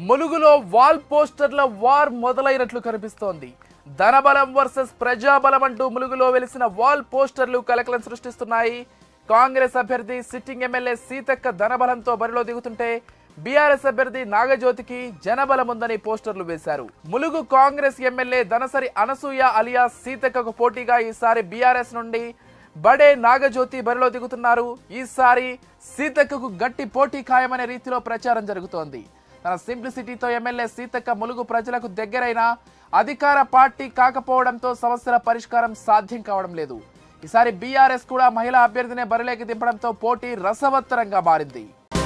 ములుగులో wall పోస్టర్ల war మొదలైనట్లు కనిపిస్తోంది ధనబలం versus ప్రజాబలం అంటూ ములుగులో వెలిసిన వాల్ పోస్టర్లు కలకలం సృష్టిస్తున్నాయి కాంగ్రెస్ అభ్యర్థి సిట్టింగ్ ఎమ్మెల్యే సీతక్క ధనబలంతో బరిలో దిగుతుంటే బీఆర్ఎస్ అభ్యర్థి నాగజ్యోతికి జనబలం ఉందని పోస్టర్లు వేశారు ములుగు కాంగ్రెస్ ఎమ్మెల్యే దనసరి అనసూయ అలియా సీతక్కకు పోటీగా ఈసారి బీఆర్ఎస్ నుండి బడే నాగజ్యోతి బరిలో దిగుతున్నారు ఈసారి సీతక్కకు గట్టి పోటీ ఖాయమనే రీతిలో ప్రచారం జరుగుతోంది తన సింప్లిసిటీతో ఎమ్మెల్యే సీతక్క ములుగు ప్రజలకు దగ్గరైన అధికార పార్టీ కాకపోవడంతో సమస్యల పరిష్కారం సాధ్యం కావడం లేదు ఈసారి బీఆర్ఎస్ కూడా మహిళా అభ్యర్థినే బరిలోకి దింపడంతో పోటీ రసవత్తరంగా మారింది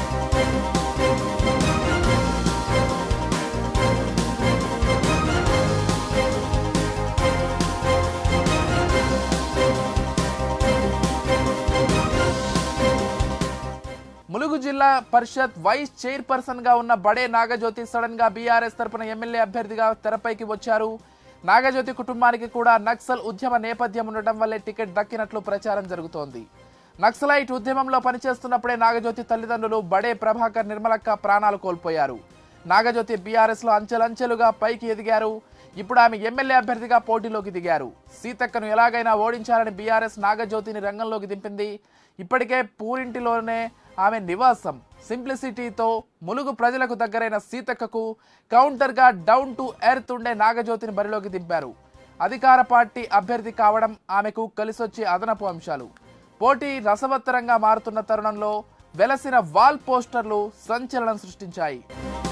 ములుగు జిల్లా పరిషత్ వైస్ చైర్పర్సన్ గా ఉన్న బడే నాగజ్యోతి సడన్ గా బీఆర్ఎస్ తరపున ఎమ్మెల్యే అభ్యర్థిగా తెరపైకి వచ్చారు నాగజ్యోతి కుటుంబానికి కూడా నక్సల్ ఉద్యమ నేపథ్యం ఉండటం వల్లే టికెట్ దక్కినట్లు ప్రచారం జరుగుతోంది నక్సలైట్ ఉద్యమంలో పనిచేస్తున్నప్పుడే నాగజ్యోతి తల్లిదండ్రులు బడే ప్రభాకర్ నిర్మలక్క ప్రాణాలు కోల్పోయారు నాగజ్యోతి బీఆర్ఎస్ లో అంచెలంచెలుగా పైకి ఎదిగారు ఇప్పుడు ఆమె ఎమ్మెల్యే అభ్యర్థిగా పోటీలోకి దిగారు సీతక్కను ఎలాగైనా ఓడించాలని బీఆర్ఎస్ నాగజ్యోతిని రంగంలోకి దింపింది ఇప్పటికే పూరింటిలోనే ఆమె నివాసం సింప్లిసిటీతో ములుగు ప్రజలకు దగ్గరైన సీతక్కకు కౌంటర్గా డౌన్ టు ఎర్త్ ఉండే నాగజ్యోతిని బరిలోకి దింపారు అధికార పార్టీ అభ్యర్థి కావడం ఆమెకు కలిసొచ్చే అదనపు అంశాలు పోటీ రసవత్తరంగా మారుతున్న తరుణంలో వెలసిన వాల్ పోస్టర్లు సంచలనం సృష్టించాయి